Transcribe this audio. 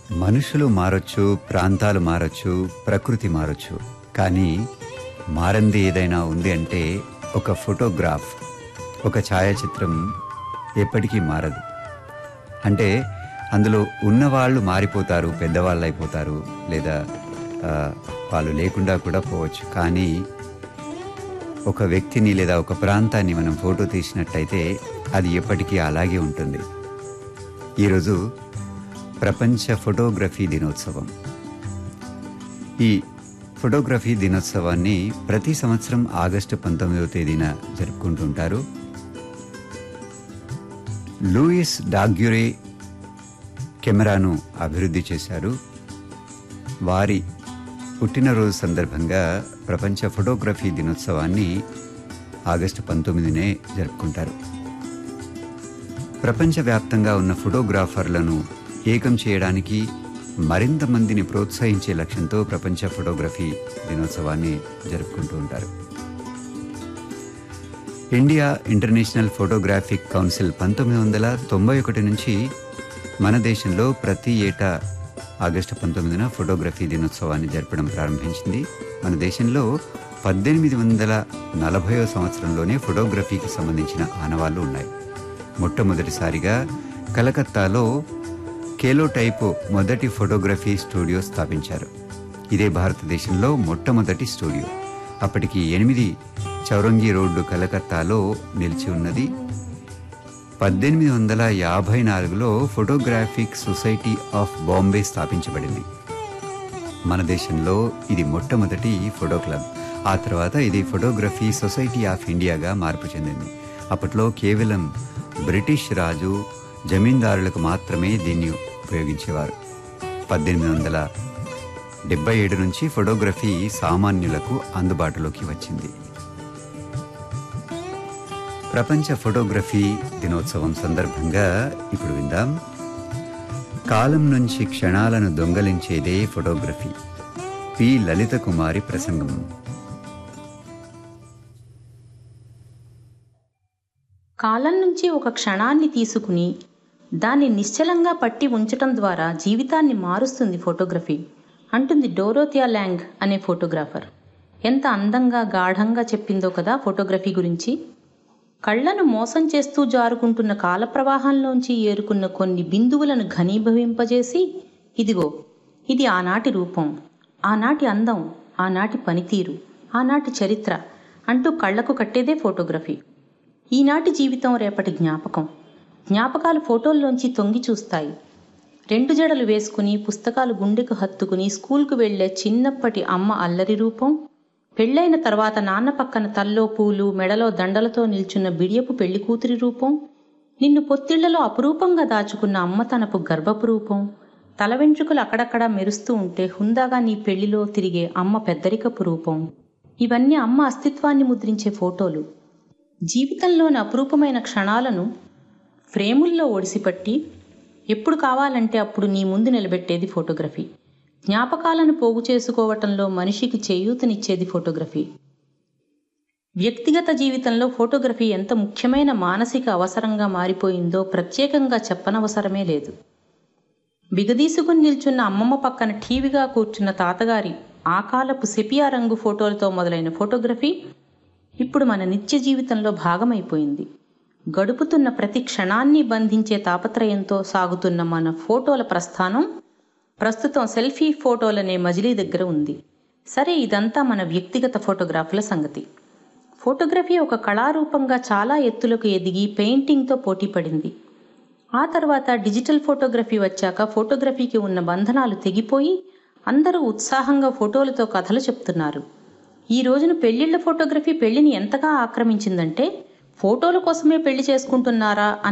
మనుషులు మారొచ్చు ప్రాంతాలు మారొచ్చు ప్రకృతి మారొచ్చు కానీ మారంది ఏదైనా ఉంది అంటే ఒక ఫోటోగ్రాఫ్ ఒక ఛాయాచిత్రం ఎప్పటికీ మారదు అంటే అందులో ఉన్నవాళ్ళు మారిపోతారు పెద్దవాళ్ళు అయిపోతారు లేదా ఆ, వాళ్ళు లేకుండా కూడా పోవచ్చు కానీ ఒక వ్యక్తిని లేదా ఒక ప్రాంతాన్ని మనం ఫోటో తీసినట్టయితే అది ఎప్పటికీ అలాగే ఉంటుంది ఈరోజు ప్రపంచ ఫోటోగ్రఫీ దినోత్సవం ఈ ఫోటోగ్రఫీ దినోత్సవాన్ని ప్రతి సంవత్సరం ఆగస్టు పంతొమ్మిదవ తేదీన జరుపుకుంటుంటారు లూయిస్ డాగ్యురే కెమెరాను అభివృద్ధి చేశారు వారి పుట్టినరోజు సందర్భంగా ప్రపంచ ఫోటోగ్రఫీ దినోత్సవాన్ని ఆగస్టు పంతొమ్మిదినే జరుపుకుంటారు ప్రపంచవ్యాప్తంగా ఉన్న ఫోటోగ్రాఫర్లను ఏకం చేయడానికి మరింత మందిని ప్రోత్సహించే లక్ష్యంతో ప్రపంచ ఫోటోగ్రఫీ దినోత్సవాన్ని జరుపుకుంటూ ఉంటారు ఇండియా ఇంటర్నేషనల్ ఫోటోగ్రాఫిక్ కౌన్సిల్ పంతొమ్మిది వందల తొంభై ఒకటి నుంచి మన దేశంలో ప్రతి ఏటా ఆగస్టు పంతొమ్మిదిన ఫోటోగ్రఫీ దినోత్సవాన్ని జరపడం ప్రారంభించింది మన దేశంలో పద్దెనిమిది వందల నలభైవ సంవత్సరంలోనే ఫోటోగ్రఫీకి సంబంధించిన ఆనవాళ్లు ఉన్నాయి మొట్టమొదటిసారిగా కలకత్తాలో కేలో టైపు మొదటి ఫోటోగ్రఫీ స్టూడియో స్థాపించారు ఇదే భారతదేశంలో మొట్టమొదటి స్టూడియో అప్పటికి ఎనిమిది చౌరంగి రోడ్డు కలకత్తాలో నిలిచి ఉన్నది పద్దెనిమిది వందల యాభై నాలుగులో ఫోటోగ్రాఫిక్ సొసైటీ ఆఫ్ బాంబే స్థాపించబడింది మన దేశంలో ఇది మొట్టమొదటి ఫోటో క్లబ్ ఆ తర్వాత ఇది ఫోటోగ్రఫీ సొసైటీ ఆఫ్ ఇండియాగా మార్పు చెందింది అప్పట్లో కేవలం బ్రిటిష్ రాజు జమీందారులకు మాత్రమే దీన్ని ఉపయోగించేవారు పద్దెనిమిది వందల డెబ్బై ఏడు నుంచి ఫోటోగ్రఫీ సామాన్యులకు అందుబాటులోకి వచ్చింది ప్రపంచ ఫోటోగ్రఫీ దినోత్సవం సందర్భంగా ఇప్పుడు విందాం కాలం నుంచి క్షణాలను దొంగలించేదే ఫోటోగ్రఫీ పి లలిత కుమారి ప్రసంగం కాలం నుంచి ఒక క్షణాన్ని తీసుకుని దాన్ని నిశ్చలంగా పట్టి ఉంచటం ద్వారా జీవితాన్ని మారుస్తుంది ఫోటోగ్రఫీ అంటుంది డోరోథియా ల్యాంగ్ అనే ఫోటోగ్రాఫర్ ఎంత అందంగా గాఢంగా చెప్పిందో కదా ఫోటోగ్రఫీ గురించి కళ్ళను మోసం చేస్తూ జారుకుంటున్న కాల ప్రవాహంలోంచి ఏరుకున్న కొన్ని బిందువులను ఘనీభవింపజేసి ఇదిగో ఇది ఆనాటి రూపం ఆనాటి అందం ఆనాటి పనితీరు ఆనాటి చరిత్ర అంటూ కళ్ళకు కట్టేదే ఫోటోగ్రఫీ ఈనాటి జీవితం రేపటి జ్ఞాపకం జ్ఞాపకాలు ఫోటోల్లోంచి తొంగి చూస్తాయి రెండు జడలు వేసుకుని పుస్తకాలు గుండెకు హత్తుకుని స్కూల్కు వెళ్లే చిన్నప్పటి అమ్మ అల్లరి రూపం పెళ్ళైన తర్వాత నాన్న పక్కన తల్లో పూలు మెడలో దండలతో నిల్చున్న బిడియపు పెళ్లి కూతురి రూపం నిన్ను పొత్తిళ్లలో అపురూపంగా దాచుకున్న అమ్మతనపు గర్భపు రూపం తల వెంట్రుకలు అక్కడక్కడా మెరుస్తూ ఉంటే హుందాగా నీ పెళ్లిలో తిరిగే అమ్మ పెద్దరికపు రూపం ఇవన్నీ అమ్మ అస్తిత్వాన్ని ముద్రించే ఫోటోలు జీవితంలోని అపురూపమైన క్షణాలను ఫ్రేముల్లో ఒడిసిపట్టి ఎప్పుడు కావాలంటే అప్పుడు నీ ముందు నిలబెట్టేది ఫోటోగ్రఫీ జ్ఞాపకాలను పోగు చేసుకోవటంలో మనిషికి చేయూతనిచ్చేది ఫోటోగ్రఫీ వ్యక్తిగత జీవితంలో ఫోటోగ్రఫీ ఎంత ముఖ్యమైన మానసిక అవసరంగా మారిపోయిందో ప్రత్యేకంగా చెప్పనవసరమే లేదు బిగదీసుకుని నిల్చున్న అమ్మమ్మ పక్కన టీవీగా కూర్చున్న తాతగారి ఆ కాలపు సెపియా రంగు ఫోటోలతో మొదలైన ఫోటోగ్రఫీ ఇప్పుడు మన నిత్య జీవితంలో భాగమైపోయింది గడుపుతున్న ప్రతి క్షణాన్ని బంధించే తాపత్రయంతో సాగుతున్న మన ఫోటోల ప్రస్థానం ప్రస్తుతం సెల్ఫీ ఫోటోలనే మజిలీ దగ్గర ఉంది సరే ఇదంతా మన వ్యక్తిగత ఫోటోగ్రాఫ్ల సంగతి ఫోటోగ్రఫీ ఒక కళారూపంగా చాలా ఎత్తులకు ఎదిగి పెయింటింగ్తో పోటీ పడింది ఆ తర్వాత డిజిటల్ ఫోటోగ్రఫీ వచ్చాక ఫోటోగ్రఫీకి ఉన్న బంధనాలు తెగిపోయి అందరూ ఉత్సాహంగా ఫోటోలతో కథలు చెప్తున్నారు ఈ రోజున పెళ్లిళ్ల ఫోటోగ్రఫీ పెళ్లిని ఎంతగా ఆక్రమించిందంటే ఫోటోల కోసమే పెళ్లి చేసుకుంటున్నారా